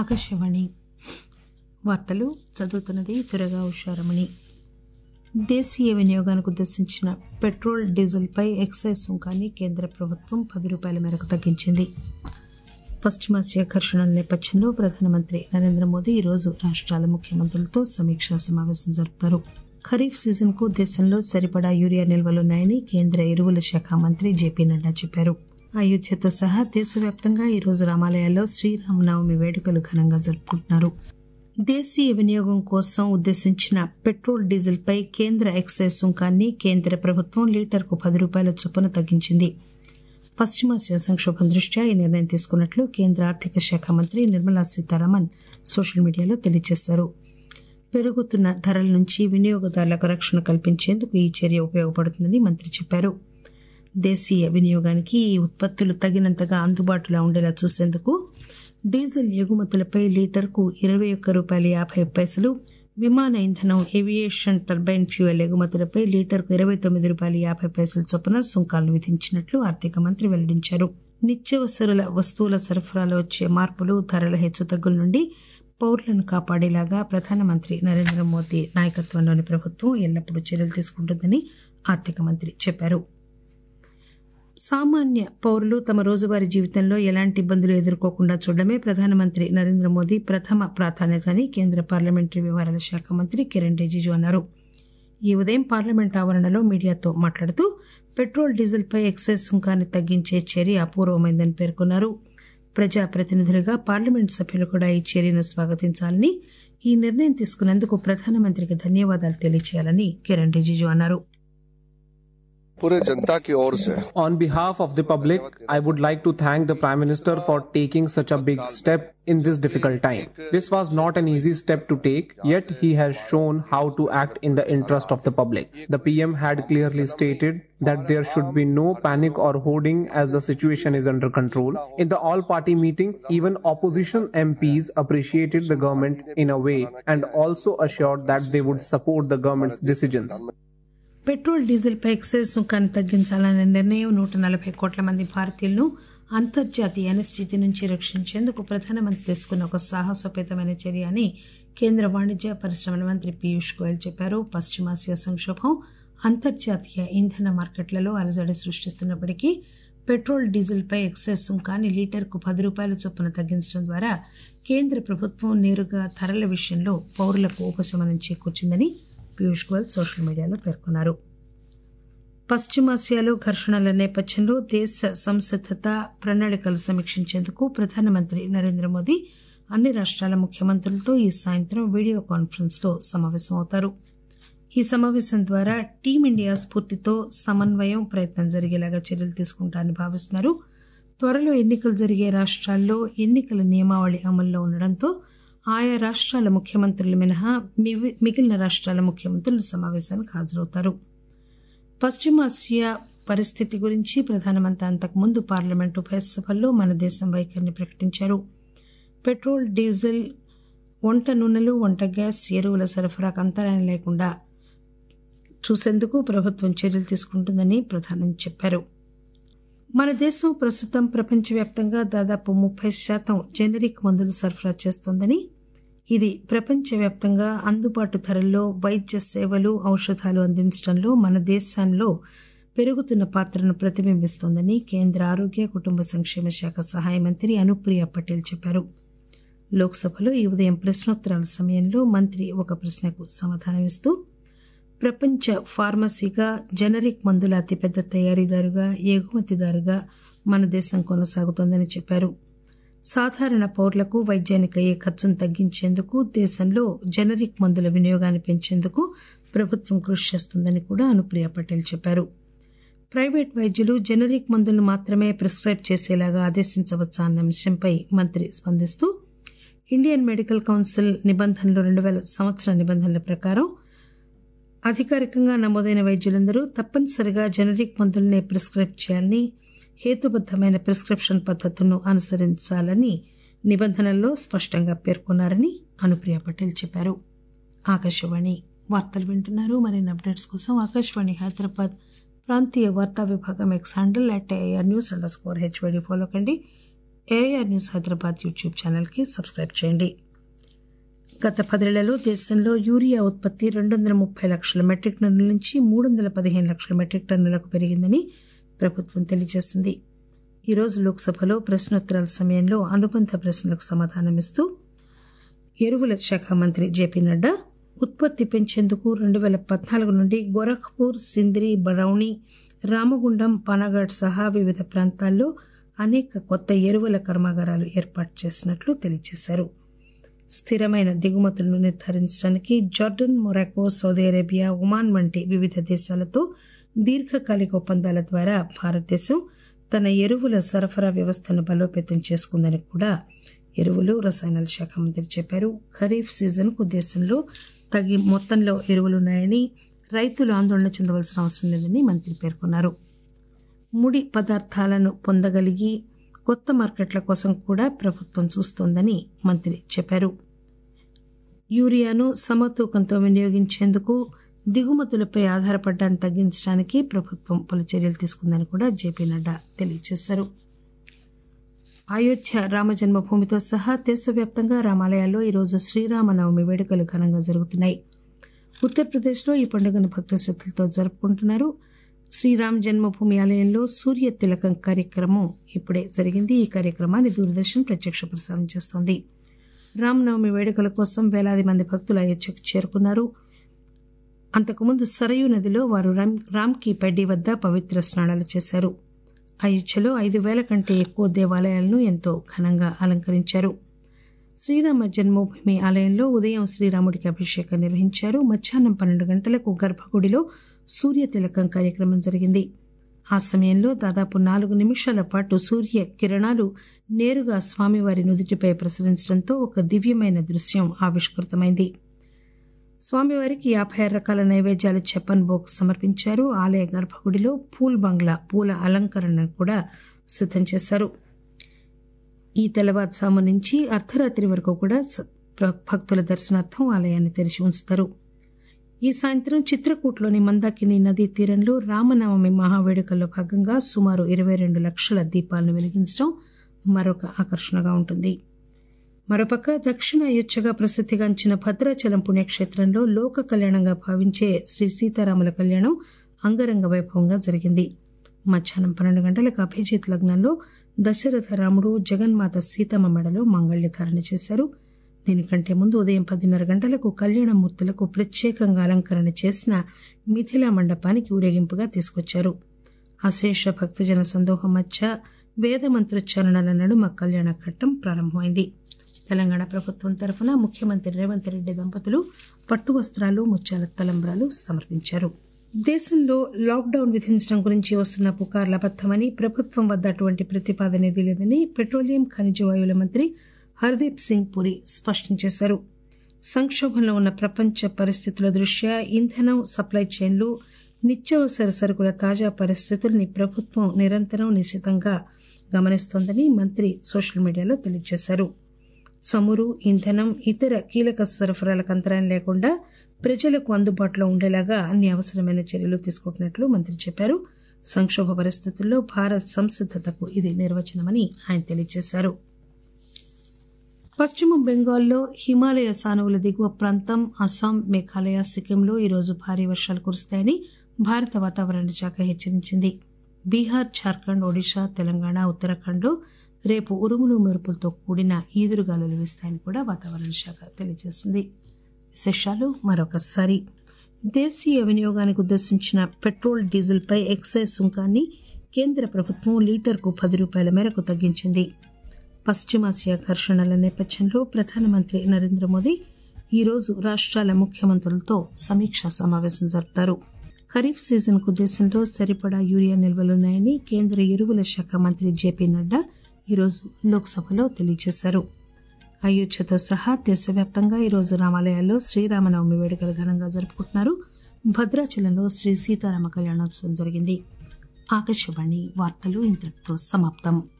ఆకాశవాణి వార్తలు చదువుతున్నది తురగా ఉషారమణి దేశీయ వినియోగానికి ఉద్దేశించిన పెట్రోల్ డీజిల్పై ఎక్సైజ్ సుంకాన్ని కేంద్ర ప్రభుత్వం పది రూపాయల మేరకు తగ్గించింది పశ్చిమాసియా ఘర్షణల నేపథ్యంలో ప్రధానమంత్రి నరేంద్ర మోదీ ఈరోజు రాష్ట్రాల ముఖ్యమంత్రులతో సమీక్షా సమావేశం జరుపుతారు ఖరీఫ్ సీజన్ కు దేశంలో సరిపడా యూరియా నిల్వలున్నాయని కేంద్ర ఎరువుల శాఖ మంత్రి జేపీ నడ్డా చెప్పారు అయోధ్యతో సహా దేశవ్యాప్తంగా ఈరోజు రామాలయాల్లో శ్రీరామనవమి వేడుకలు ఘనంగా జరుపుకుంటున్నారు దేశీయ వినియోగం కోసం ఉద్దేశించిన పెట్రోల్ డీజిల్పై కేంద్ర ఎక్సైజ్ సుంకాన్ని కేంద్ర ప్రభుత్వం లీటర్కు పది రూపాయల చొప్పున తగ్గించింది పశ్చిమాసియా సంక్షోభం దృష్ట్యా ఈ నిర్ణయం తీసుకున్నట్లు కేంద్ర ఆర్థిక శాఖ మంత్రి నిర్మలా సీతారామన్ సోషల్ మీడియాలో తెలియజేశారు పెరుగుతున్న ధరల నుంచి వినియోగదారులకు రక్షణ కల్పించేందుకు ఈ చర్య ఉపయోగపడుతుందని మంత్రి చెప్పారు దేశీయ వినియోగానికి ఈ ఉత్పత్తులు తగినంతగా అందుబాటులో ఉండేలా చూసేందుకు డీజిల్ ఎగుమతులపై లీటర్కు ఇరవై ఒక్క రూపాయల యాభై పైసలు విమాన ఇంధనం ఏవియేషన్ టర్బైన్ ఫ్యూయల్ ఎగుమతులపై లీటర్కు ఇరవై తొమ్మిది రూపాయల యాభై పైసల చొప్పున సుంకాలను విధించినట్లు ఆర్థిక మంత్రి వెల్లడించారు నిత్యావసరాల వస్తువుల సరఫరాలో వచ్చే మార్పులు ధరల హెచ్చుతగ్గుల నుండి పౌరులను కాపాడేలాగా ప్రధానమంత్రి నరేంద్ర మోదీ నాయకత్వంలోని ప్రభుత్వం ఎల్లప్పుడూ చర్యలు తీసుకుంటుందని ఆర్థిక మంత్రి చెప్పారు సామాన్య పౌరులు తమ రోజువారీ జీవితంలో ఎలాంటి ఇబ్బందులు ఎదుర్కోకుండా చూడడమే ప్రధానమంత్రి నరేంద్ర మోదీ ప్రథమ ప్రాధాన్యత అని కేంద్ర పార్లమెంటరీ వ్యవహారాల శాఖ మంత్రి కిరణ్ రిజిజు అన్నారు ఈ ఉదయం పార్లమెంట్ ఆవరణలో మీడియాతో మాట్లాడుతూ పెట్రోల్ డీజిల్పై ఎక్సైజ్ సుంకాన్ని తగ్గించే చర్య అపూర్వమైందని పేర్కొన్నారు ప్రజాప్రతినిధులుగా పార్లమెంట్ సభ్యులు కూడా ఈ చర్యను స్వాగతించాలని ఈ నిర్ణయం తీసుకున్నందుకు ప్రధానమంత్రికి ధన్యవాదాలు తెలియజేయాలని కిరణ్ రిజిజు అన్నారు पूरे जनता की ओर से On behalf of the public, I would like to thank the Prime Minister for taking such a big step in this difficult time. This was not an easy step to take, yet he has shown how to act in the interest of the public. The PM had clearly stated that there should be no panic or hoarding as the situation is under control. In the all party meeting, even opposition MPs appreciated the government in a way and also assured that they would support the government's decisions. Petrol diesel పై excise సుంకాన్ని తగ్గించాలనే నిర్ణయం నూట నలభై కోట్ల మంది భారతీయులను అంతర్జాతీయ అనిశ్చితి నుంచి రక్షించేందుకు ప్రధానమంత్రి తీసుకున్న ఒక సాహసోపేతమైన చర్య అని కేంద్ర వాణిజ్య పరిశ్రమల మంత్రి పీయూష్ గోయల్ చెప్పారు పశ్చిమాసియా సంక్షోభం అంతర్జాతీయ ఇంధన మార్కెట్లలో అలజడి సృష్టిస్తున్నప్పటికీ పెట్రోల్ డీజిల్పై ఎక్సైజ్ సుంకాన్ని లీటర్కు పది రూపాయల చొప్పున తగ్గించడం ద్వారా కేంద్ర ప్రభుత్వం నేరుగా ధరల విషయంలో పౌరులకు ఉపశమనం చేకూర్చిందని పీయూష్ గోయల్ సోషల్ మీడియాలో పేర్కొన్నారు పశ్చిమాసియాలో ఘర్షణల నేపథ్యంలో దేశ సంసిద్దత ప్రణాళికలు సమీక్షించేందుకు ప్రధానమంత్రి నరేంద్ర మోదీ అన్ని రాష్ట్రాల ముఖ్యమంత్రులతో ఈ సాయంత్రం వీడియో కాన్ఫరెన్స్ లో సమావేశమవుతారు ఈ సమావేశం ద్వారా టీమిండియా స్ఫూర్తితో సమన్వయం ప్రయత్నం జరిగేలాగా చర్యలు తీసుకుంటారని భావిస్తున్నారు త్వరలో ఎన్నికలు జరిగే రాష్ట్రాల్లో ఎన్నికల నియమావళి అమల్లో ఉండడంతో ఆయా రాష్ట్రాల ముఖ్యమంత్రులు మినహా మివి- మిగిలిన రాష్ట్రాల ముఖ్యమంత్రులు సమావేశానికి హాజరవుతారు పశ్చిమాసియా పరిస్థితి గురించి ప్రధానమంత్రి అంతకుముందు పార్లమెంటు ఉభయ సభల్లో మన దేశం వైఖరిని ప్రకటించారు పెట్రోల్ డీజిల్ వంట నూనెలు వంట గ్యాస్ ఎరువుల సరఫరాకు అంతరాయం లేకుండా చూసేందుకు ప్రభుత్వం చర్యలు తీసుకుంటుందని ప్రధాని చెప్పారు మన దేశం ప్రస్తుతం ప్రపంచవ్యాప్తంగా దాదాపు ముప్పై శాతం జెనరిక్ మందులు సరఫరా చేస్తోందని ఇది ప్రపంచవ్యాప్తంగా అందుబాటు ధరల్లో వైద్య సేవలు ఔషధాలు అందించడంలో మన దేశంలో పెరుగుతున్న పాత్రను ప్రతిబింబిస్తోందని కేంద్ర ఆరోగ్య కుటుంబ సంక్షేమ శాఖ సహాయ మంత్రి అనుప్రియ పటేల్ చెప్పారు లోక్సభలో ఈ ఉదయం ప్రశ్నోత్తరాల సమయంలో మంత్రి ఒక ప్రశ్నకు సమాధానమిస్తూ ప్రపంచ ఫార్మసీగా జనరిక్ మందుల అతిపెద్ద తయారీదారుగా ఎగుమతిదారుగా మన దేశం కొనసాగుతోందని చెప్పారు సాధారణ పౌరులకు వైద్యానికి అయ్యే ఖర్చును తగ్గించేందుకు దేశంలో జనరిక్ మందుల వినియోగాన్ని పెంచేందుకు ప్రభుత్వం కృషి చేస్తుందని కూడా అనుప్రియ పటేల్ చెప్పారు ప్రైవేట్ వైద్యులు జనరిక్ మందులను మాత్రమే ప్రిస్క్రైబ్ చేసేలాగా ఆదేశించవచ్చా అన్న అంశంపై మంత్రి స్పందిస్తూ ఇండియన్ మెడికల్ కౌన్సిల్ నిబంధనలు రెండు వేల సంవత్సర నిబంధనల ప్రకారం అధికారికంగా నమోదైన వైద్యులందరూ తప్పనిసరిగా జనరిక్ మందులనే ప్రిస్క్రైబ్ చేయాలని హేతుబద్దమైన ప్రిస్క్రిప్షన్ పద్ధతులను అనుసరించాలని నిబంధనల్లో స్పష్టంగా పేర్కొన్నారని అనుప్రియ పటేల్ చెప్పారు ఆకాశవాణి వార్తలు వింటున్నారు మరిన్ని అప్డేట్స్ కోసం ఆకాశవాణి హైదరాబాద్ ప్రాంతీయ వార్తా విభాగం X handle at AR news under score HYD follow కండి ఏఐఆర్ న్యూస్ హైదరాబాద్ యూట్యూబ్ ఛానల్కి సబ్స్క్రైబ్ చేయండి గత పదేళ్లలో దేశంలో యూరియా ఉత్పత్తి రెండు వందల ముప్పై లక్షల మెట్రిక్ టన్నుల నుంచి మూడు వందల పదిహేను లక్షల మెట్రిక్ టన్నులకు పెరిగిందని ప్రభుత్వం తెలియజేసింది ఈరోజు లోక్సభలో ప్రశ్నోత్తరాల సమయంలో అనుబంధ ప్రశ్నలకు సమాధానమిస్తూ ఎరువుల శాఖ మంత్రి జేపీ నడ్డా ఉత్పత్తి పెంచేందుకు రెండు వేల పద్నాలుగు నుండి గోరఖ్పూర్ సింద్రి బరౌణి రామగుండం పానాగఢ్ సహా వివిధ ప్రాంతాల్లో అనేక కొత్త ఎరువుల కర్మాగారాలు ఏర్పాటు చేసినట్లు తెలియజేశారు స్థిరమైన దిగుమతులను నిర్ధారించడానికి Jordan Morocco Saudi Arabia Oman వంటి వివిధ దేశాలతో దీర్ఘకాలిక ఒప్పందాల ద్వారా భారతదేశం తన ఎరువుల సరఫరా వ్యవస్థను బలోపేతం చేసుకుందని కూడా ఎరువులు రసాయనాల శాఖ మంత్రి చెప్పారు ఖరీఫ్ సీజన్కు దేశంలో తగి మొత్తంలో ఎరువులున్నాయని రైతులు ఆందోళన చెందవలసిన అవసరం లేదని మంత్రి పేర్కొన్నారు ముడి పదార్థాలను పొందగలిగి కొత్త మార్కెట్ల కోసం కూడా ప్రభుత్వం చూస్తోందని మంత్రి చెప్పారు యూరియాను సమతూకంతో వినియోగించేందుకు దిగుమతులపై ఆధారపడ్డాన్ని తగ్గించడానికి ప్రభుత్వం పలు చర్యలు తీసుకుందని కూడా జేపీ నడ్డా తెలియజేశారు అయోధ్య రామజన్మభూమితో సహా దేశవ్యాప్తంగా రామాలయాల్లో ఈరోజు శ్రీరామనవమి వేడుకలు ఘనంగా జరుగుతున్నాయి ఉత్తరప్రదేశ్లో ఈ పండుగను భక్త శ్రద్ధలతో జరుపుకుంటున్నారు శ్రీరామ్ జన్మభూమి ఆలయంలో సూర్య తిలకం కార్యక్రమం ఇప్పుడే జరిగింది ఈ కార్యక్రమాన్ని దూరదర్శన్ ప్రత్యక్ష ప్రసారం చేస్తోంది రామనవమి వేడుకల కోసం వేలాది మంది భక్తులు అయోధ్యకు చేరుకున్నారు అంతకుముందు సరయూ నదిలో వారు రామ్కి పెడ్డి వద్ద పవిత్ర స్నానాలు చేశారు అయోధ్యలో ఐదు వేల కంటే ఎక్కువ దేవాలయాలను ఎంతో ఘనంగా అలంకరించారు శ్రీరామ జన్మభూమి ఆలయంలో ఉదయం శ్రీరాముడికి అభిషేకం నిర్వహించారు మధ్యాహ్నం పన్నెండు గంటలకు గర్భగుడిలో సూర్య తిలకం కార్యక్రమం జరిగింది ఆ సమయంలో దాదాపు నాలుగు నిమిషాల పాటు సూర్య కిరణాలు నేరుగా స్వామివారి నుదుటిపై ప్రసరించడంతో ఒక దివ్యమైన దృశ్యం ఆవిష్కృతమైంది స్వామివారికి యాభై ఆరు రకాల నైవేద్యాలు చెప్పన్ బోక్ సమర్పించారు ఆలయ గర్భగుడిలో పూల్ బంగ్లా పూల అలంకరణను కూడా సిద్ధం చేశారు ఈ తెల్లవారుజాము నుంచి అర్ధరాత్రి వరకు కూడా భక్తుల దర్శనార్థం ఆలయాన్ని తెరిచి ఉంచుతారు ఈ సాయంత్రం చిత్రకూట్లోని మందాకిని నదీ తీరంలో రామనవమి మహావేడుకల్లో భాగంగా సుమారు ఇరవై రెండు లక్షల దీపాలను వెలిగించడం మరొక ఆకర్షణగా ఉంటుంది మరోపక్క దక్షిణ అయోధ్యగా ప్రసిద్ధిగాంచిన భద్రాచలం పుణ్యక్షేత్రంలో లోక కళ్యాణంగా భావించే శ్రీ సీతారాముల కళ్యాణం అంగరంగ వైభవంగా జరిగింది మధ్యాహ్నం పన్నెండు గంటలకు అభిజిత్ లగ్నంలో దశరథ రాముడు జగన్మాత సీతమ్మ మెడలో మంగళ్యధారణ చేశారు దీనికంటే ముందు ఉదయం పదిన్నర గంటలకు కళ్యాణమూర్తులకు ప్రత్యేకంగా అలంకరణ చేసిన మిథిలా మండపానికి ఊరేగింపుగా తీసుకొచ్చారు అశేష భక్తజన సందోహం మధ్య వేద మంత్రోచ్చారణల నడుమ కళ్యాణ ఘట్టం ప్రారంభమైంది తెలంగాణ ప్రభుత్వం తరఫున ముఖ్యమంత్రి రేవంత్ రెడ్డి దంపతులు పట్టు వస్త్రాలు ముత్యాల తలంబ్రాలు సమర్పించారు దేశంలో లాక్డౌన్ విధించడం గురించి వస్తున్న పుకార్ల అబద్దమని ప్రభుత్వం వద్ద అటువంటి ప్రతిపాదన ఏదీ లేదని పెట్రోలియం ఖనిజ వాయువుల మంత్రి హర్దీప్ సింగ్ పురి స్పష్టం చేశారు సంక్షోభంలో ఉన్న ప్రపంచ పరిస్థితుల దృష్ట్యా ఇంధనం సప్లై చైన్లు నిత్యావసర సరుకుల తాజా పరిస్థితుల్ని ప్రభుత్వం నిరంతరం నిశ్చితంగా గమనిస్తోందని మంత్రి సోషల్ మీడియాలో తెలియజేశారు చమురు ఇంధనం ఇతర కీలక సరఫరాలకు అంతరాయం లేకుండా ప్రజలకు అందుబాటులో ఉండేలాగా అన్ని అవసరమైన చర్యలు తీసుకుంటున్నట్లు మంత్రి చెప్పారు సంక్షోభ పరిస్థితుల్లో భారత్ సంసిద్దతకు ఇది నిర్వచనమని ఆయన తెలియజేశారు పశ్చిమ బెంగాల్లో హిమాలయ సానువుల దిగువ ప్రాంతం అస్సాం మేఘాలయ సిక్కింలో ఈరోజు భారీ వర్షాలు కురుస్తాయని భారత వాతావరణ శాఖ హెచ్చరించింది బీహార్ జార్ఖండ్ ఒడిషా తెలంగాణ ఉత్తరాఖండ్లో రేపు ఉరుములు మెరుపులతో కూడిన ఈదురుగాలులు వీస్తాయని కూడా వాతావరణ శాఖ తెలియజేసింది విశేషాలు మరొకసారి దేశీయ వినియోగానికి ఉద్దేశించిన పెట్రోల్ డీజిల్పై ఎక్సైజ్ సుంకాన్ని కేంద్ర ప్రభుత్వం లీటర్కు పది రూపాయల మేరకు తగ్గించింది పశ్చిమాసియా ఘర్షణల నేపథ్యంలో ప్రధానమంత్రి నరేంద్ర మోదీ ఈరోజు రాష్ట్రాల ముఖ్యమంత్రులతో సమీక్షా సమావేశం జరుపుతారు ఖరీఫ్ సీజన్కు దేశంలో సరిపడా యూరియా నిల్వలున్నాయని కేంద్ర ఎరువుల శాఖ మంత్రి జేపీ నడ్డా ఈరోజు లోక్సభలో తెలియజేశారు అయోధ్యతో సహా దేశవ్యాప్తంగా ఈరోజు రామాలయాల్లో శ్రీరామనవమి వేడుకలు ఘనంగా జరుపుకుంటున్నారు భద్రాచలంలో శ్రీ సీతారామ కళ్యాణోత్సవం జరిగింది ఆకాశవాణి వార్తలు ఇంతటితో సమాప్తం